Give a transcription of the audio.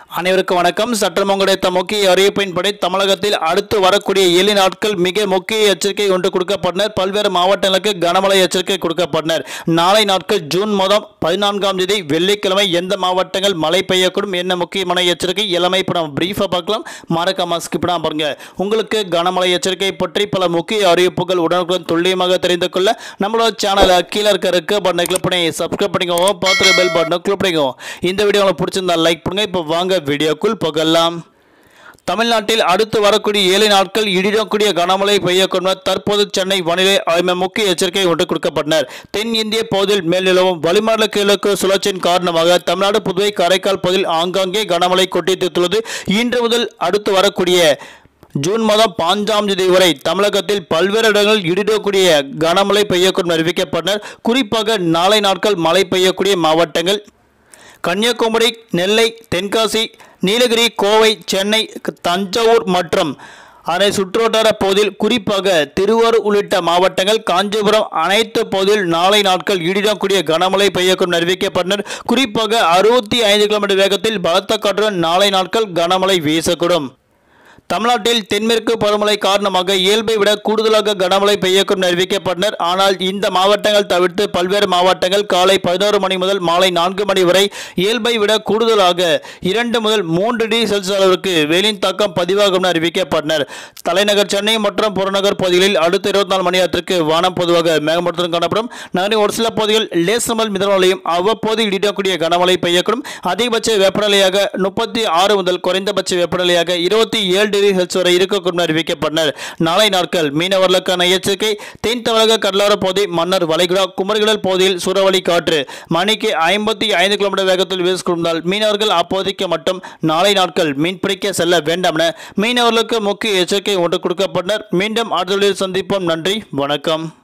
அனைவருக்கும் வணக்கம் சற்றம் கிடைத்த முக்கிய அறிவிப்பின்படி தமிழகத்தில் அடுத்து வரக்கூடிய ஏழு நாட்கள் மிக முக்கிய எச்சரிக்கை ஒன்று கொடுக்கப்பட்டனர் பல்வேறு மாவட்டங்களுக்கு கனமழை எச்சரிக்கை கொடுக்கப்பட்டனர் நாளை நாட்கள் ஜூன் மாதம் பதினான்காம் தேதி வெள்ளிக்கிழமை எந்த மாவட்டங்கள் மழை பெய்யக்கூடும் என்ன முக்கியமான எச்சரிக்கை எல்லாமே இப்போ நம்ம பிரீஃபாக பார்க்கலாம் மறக்காம ஸ்கிப் பண்ணாம பாருங்க உங்களுக்கு கனமழை எச்சரிக்கை பற்றி பல முக்கிய அறிவிப்புகள் உடனுக்குடன் துல்லியமாக தெரிந்து கொள்ள நம்மளோட சேனலை கீழே இருக்க இருக்க பட்டனை கிளிக் பண்ணி சப்ஸ்கிரைப் பண்ணிக்கோங்க பார்த்துட்டு பெல் பட்டனை கிளிக் பண்ணிக்கோங்க இந்த வீடியோ உங்களுக்கு பிடிச்சிருந்தா லைக் பண்ணுங்க இப்போ வாங்க வீடியோக்குள் போகலாம் தமிழ்நாட்டில் அடுத்து வரக்கூடிய ஏழு நாட்கள் இடிடக்கூடிய கனமழை பெய்யக்கூடும் தற்போது சென்னை வானிலை ஆய்வு முக்கிய எச்சரிக்கை ஒன்று கொடுக்கப்பட்டனர் தென் இந்திய பகுதியில் மேல்நிலவும் வளிமண்டல கிழக்கு சுழற்சியின் காரணமாக தமிழ்நாடு புதுவை காரைக்கால் பகுதியில் ஆங்காங்கே கனமழை கொட்டித்துள்ளது இன்று முதல் அடுத்து வரக்கூடிய ஜூன் மாதம் பாஞ்சாம் தேதி வரை தமிழகத்தில் பல்வேறு இடங்களில் இடிடக்கூடிய கனமழை பெய்யக்கூடும் அறிவிக்கப்பட்டனர் குறிப்பாக நாளை நாட்கள் மழை பெய்யக்கூடிய மாவட்டங்கள் கன்னியாகுமரி நெல்லை தென்காசி நீலகிரி கோவை சென்னை தஞ்சாவூர் மற்றும் அதனை சுற்றுவட்டார பகுதியில் குறிப்பாக திருவாரூர் உள்ளிட்ட மாவட்டங்கள் காஞ்சிபுரம் அனைத்து பகுதியில் நாளை நாட்கள் இடிடக்கூடிய கனமழை பெய்யக்கூடும் அறிவிக்கப்பட்டனர் குறிப்பாக அறுபத்தி ஐந்து கிலோமீட்டர் வேகத்தில் பலத்த காற்றுடன் நாளை நாட்கள் கனமழை வீசக்கூடும் தமிழ்நாட்டில் தென்மேற்கு பருவமழை காரணமாக இயல்பை விட கூடுதலாக கனமழை பெய்யக்கூடும் அறிவிக்கப்பட்டனர் ஆனால் இந்த மாவட்டங்கள் தவிர்த்து பல்வேறு மாவட்டங்கள் காலை பதினோரு மணி முதல் மாலை நான்கு மணி வரை இயல்பை விட கூடுதலாக இரண்டு முதல் மூன்று டிகிரி செல்சியஸ் அளவிற்கு வெயிலின் தாக்கம் பதிவாகும் அறிவிக்கப்பட்டனர் தலைநகர் சென்னை மற்றும் புறநகர் பகுதிகளில் அடுத்த இருபத்தி நாலு மணி நேரத்திற்கு வானம் பொதுவாக மேகமூட்டத்துடன் காணப்படும் நகரின் ஒரு சில பகுதிகள் லேசமல் மிதமலையும் அவ்வப்போது இடிடக்கூடிய கனமழை பெய்யக்கூடும் அதிகபட்ச வெப்பநிலையாக முப்பத்தி ஆறு முதல் குறைந்தபட்ச வெப்பநிலையாக இருபத்தி ஏழு டிகிரி செல்சியஸ் வரை இருக்கக்கூடும் அறிவிக்கப்பட்டனர் நாளை நாட்கள் மீனவர்களுக்கான எச்சரிக்கை தென் தமிழக கடலோர பகுதி மன்னர் வளைகுடா குமரிகடல் பகுதியில் சூறாவளி காற்று மணிக்கு ஐம்பத்தி ஐந்து கிலோமீட்டர் வேகத்தில் வீசிக்கொண்டால் மீனவர்கள் அப்போதைக்கு மட்டும் நாளை நாட்கள் மீன்பிடிக்க செல்ல வேண்டாம் என மீனவர்களுக்கு முக்கிய எச்சரிக்கை ஒன்று கொடுக்கப்பட்டனர் மீண்டும் அடுத்த வீடியோவில் சந்திப்போம் நன்றி வணக்கம்